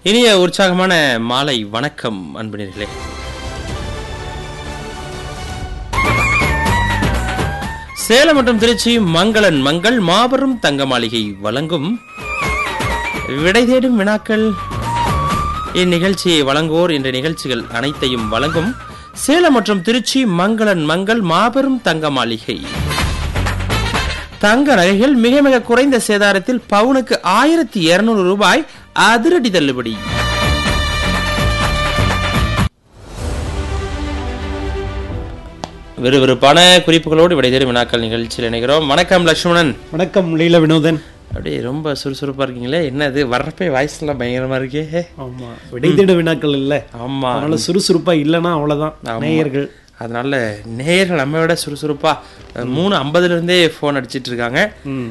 இனிய உற்சாகமான மாலை வணக்கம் அன்பினர்களே சேலம் மற்றும் திருச்சி மங்களன் மங்கள் மாபெரும் தங்க மாளிகை வழங்கும் விடை தேடும் வினாக்கள் இந்நிகழ்ச்சியை வழங்குவோர் என்ற நிகழ்ச்சிகள் அனைத்தையும் வழங்கும் சேலம் மற்றும் திருச்சி மங்களன் மங்கள் மாபெரும் தங்க மாளிகை தங்க நகைகள் மிக மிக குறைந்த சேதாரத்தில் பவுனுக்கு ஆயிரத்தி இருநூறு ரூபாய் அதிரடி தள்ளுபடி விறுவிறுப்பான குறிப்புகளோடு விடைதேறும் வினாக்கள் நிகழ்ச்சியில் இணைகிறோம் வணக்கம் லட்சுமணன் வணக்கம் லீல வினோதன் அப்படியே ரொம்ப சுறுசுறுப்பா இருக்கீங்களே என்னது வர்றப்பே வாய்ஸ்லாம் பயங்கரமா இருக்கே ஆமா விடைதேட வினாக்கள் இல்ல ஆமா அதனால சுறுசுறுப்பா இல்லைன்னா அவ்வளவுதான் ஆமா. நேயர்கள் அதனால நேயர்கள் நம்ம விட சுறுசுறுப்பா மூணு ஐம்பதுல இருந்தே போன் அடிச்சிட்டு இருக்காங்க ம்.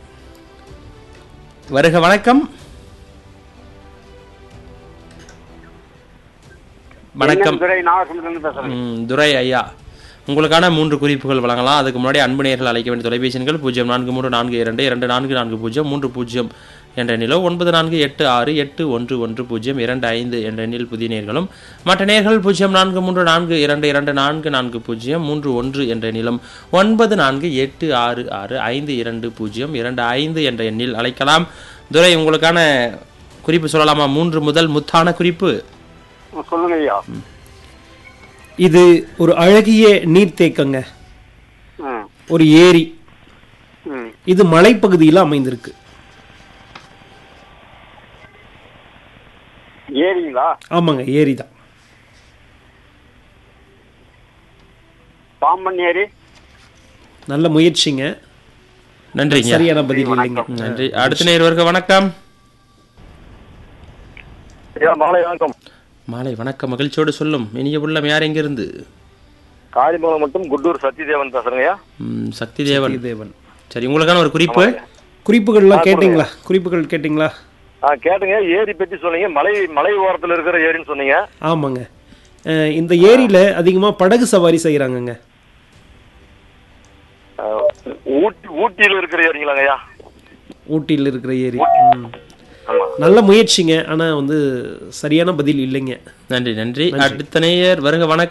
வருக வணக்கம் வணக்கம் துறை நாகசமுத்திரம் பேசுறேன் ம், துரை ஐயா உங்களுக்கான மூன்று குறிப்புகள் வழங்கலாம் அதுக்கு முன்னாடி அன்பு நேயர்கள் அழைக்க வேண்டிய தொலைபேசி எண்கள் பூஜ்ஜியம் நான்கு மூன்று நான்கு இரண்டு இரண்டு நான்கு நான்கு பூஜ்ஜியம் மூன்று பூஜ்ஜியம் என்ற எண்ணிலோ ஒன்பது நான்கு எட்டு ஆறு எட்டு ஒன்று ஒன்று பூஜ்ஜியம் இரண்டு ஐந்து என்ற எண்ணில் புதிய நேர்களும் மற்ற நேர்கள் பூஜ்ஜியம் நான்கு மூன்று நான்கு இரண்டு இரண்டு நான்கு நான்கு பூஜ்ஜியம் மூன்று ஒன்று என்ற எண்ணிலும் ஒன்பது நான்கு எட்டு ஆறு ஆறு ஐந்து இரண்டு பூஜ்ஜியம் இரண்டு ஐந்து என்ற எண்ணில் அழைக்கலாம் துரை உங்களுக்கான குறிப்பு சொல்லலாமா மூன்று முதல் முத்தான குறிப்பு சொல்லுங்க ஐயா இது ஒரு அழகிய நீர்த்தேக்கங்க ம், ஒரு ஏரி ம். இது மலைப்பகுதியில் அமைந்திருக்கு ஏரிங்களா ஆமாங்க ஏரி தான் பாம்பன் ஏரி நல்ல முயற்சிங்க நன்றிங்க சரியான பதில் இல்லைங்க நன்றி அடுத்த நேர்வருக்கு வணக்கம் ஐயா மாலை வணக்கம் மாலை வணக்கம் மகிழ்ச்சியோடு சொல்லும் இனிய உள்ளம் யார் எங்கிருந்து காளிமங்கலம் மட்டும் குட்டூர் சத்யதேவன் பேசுறேங்க ஐயா ம், சக்தி தேவன் தேவன் சரி உங்களுக்கான ஒரு குறிப்பு குறிப்புகள்லாம் கேட்டிங்களா குறிப்புகள் கேட்டிங்களா ஆ கேட்டுங்க ஏரி பத்தி சொன்னீங்க மலை மலை ஓரத்துல இருக்கிற ஏரின்னு சொன்னீங்க ஆமாங்க அஹ், இந்த ஏரியில அதிகமா படகு சவாரி செய்யறாங்கங்க ஆ, ஊட்டி ஊட்டியில இருக்கிற ஏரிங்களாங்க ஐயா ஊட்டியில் இருக்கிற ஏரி ம். ஆமா நல்ல முயற்சிங்க ஆனா வந்து சரியான பதில் இல்லைங்க நன்றி நன்றி அடுத்த நேயர் வருக வணக்கம்